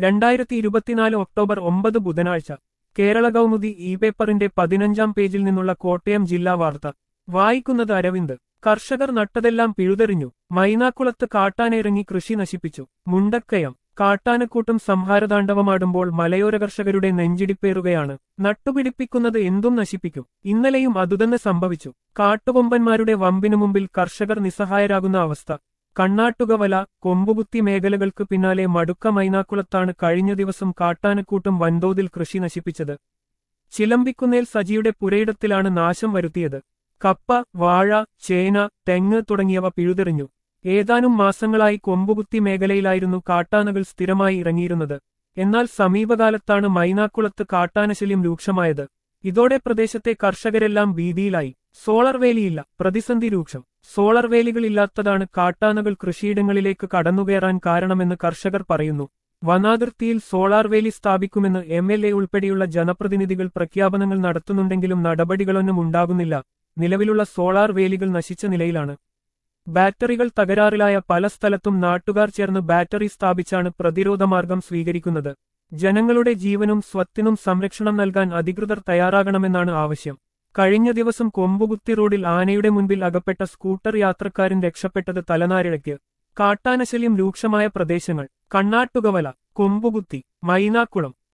രണ്ടായിരത്തി ഇരുപത്തിനാല് ഒക്ടോബർ ഒമ്പത് ബുധനാഴ്ച കേരള കൗമുദി ഇ പേപ്പറിന്റെ പതിനഞ്ചാം പേജിൽ നിന്നുള്ള കോട്ടയം ജില്ലാ വാർത്ത വായിക്കുന്നത് അരവിന്ദ് കർഷകർ നട്ടതെല്ലാം പിഴുതെറിഞ്ഞു മൈനാക്കുളത്ത് കാട്ടാനിറങ്ങി കൃഷി നശിപ്പിച്ചു മുണ്ടക്കയം കാട്ടാനക്കൂട്ടം സംഹാരതാണ്ഡവമാടുമ്പോൾ മലയോര കർഷകരുടെ നെഞ്ചിടിപ്പേറുകയാണ് നട്ടുപിടിപ്പിക്കുന്നത് എന്തും നശിപ്പിക്കും ഇന്നലെയും അതുതന്നെ സംഭവിച്ചു കാട്ടുകൊമ്പന്മാരുടെ വമ്പിനു മുമ്പിൽ കർഷകർ നിസ്സഹായരാകുന്ന അവസ്ഥ കണ്ണാട്ടുകവല കൊമ്പുകുത്തി മേഖലകൾക്ക് പിന്നാലെ മടുക്ക മൈനാക്കുളത്താണ് കഴിഞ്ഞ ദിവസം കാട്ടാനക്കൂട്ടം വൻതോതിൽ കൃഷി നശിപ്പിച്ചത് ചിലമ്പിക്കുന്നേൽ സജിയുടെ പുരയിടത്തിലാണ് നാശം വരുത്തിയത് കപ്പ വാഴ ചേന തെങ്ങ് തുടങ്ങിയവ പിഴുതെറിഞ്ഞു ഏതാനും മാസങ്ങളായി കൊമ്പുകുത്തി മേഖലയിലായിരുന്നു കാട്ടാനകൾ സ്ഥിരമായി ഇറങ്ങിയിരുന്നത് എന്നാൽ സമീപകാലത്താണ് മൈനാക്കുളത്ത് കാട്ടാനശല്യം രൂക്ഷമായത് ഇതോടെ പ്രദേശത്തെ കർഷകരെല്ലാം ഭീതിയിലായി സോളർ വേലിയില്ല പ്രതിസന്ധി രൂക്ഷം സോളർ വേലികളില്ലാത്തതാണ് കാട്ടാനകൾ കൃഷിയിടങ്ങളിലേക്ക് കടന്നുകയറാൻ കാരണമെന്ന് കർഷകർ പറയുന്നു വനാതിർത്തിയിൽ സോളാർ വേലി സ്ഥാപിക്കുമെന്ന് എം എൽ എ ഉൾപ്പെടെയുള്ള ജനപ്രതിനിധികൾ പ്രഖ്യാപനങ്ങൾ നടത്തുന്നുണ്ടെങ്കിലും നടപടികളൊന്നും ഉണ്ടാകുന്നില്ല നിലവിലുള്ള സോളാർ വേലികൾ നശിച്ച നിലയിലാണ് ബാറ്ററികൾ തകരാറിലായ പല സ്ഥലത്തും നാട്ടുകാർ ചേർന്ന് ബാറ്ററി സ്ഥാപിച്ചാണ് പ്രതിരോധമാർഗം സ്വീകരിക്കുന്നത് ജനങ്ങളുടെ ജീവനും സ്വത്തിനും സംരക്ഷണം നൽകാൻ അധികൃതർ തയ്യാറാകണമെന്നാണ് ആവശ്യം കഴിഞ്ഞ ദിവസം കൊമ്പുകുത്തി റോഡിൽ ആനയുടെ മുൻപിൽ അകപ്പെട്ട സ്കൂട്ടർ യാത്രക്കാരൻ രക്ഷപ്പെട്ടത് തലനാരിഴയ്ക്ക് കാട്ടാനശല്യം രൂക്ഷമായ പ്രദേശങ്ങൾ കണ്ണാട്ടുകവല കൊമ്പുകുത്തി മൈനാക്കുളം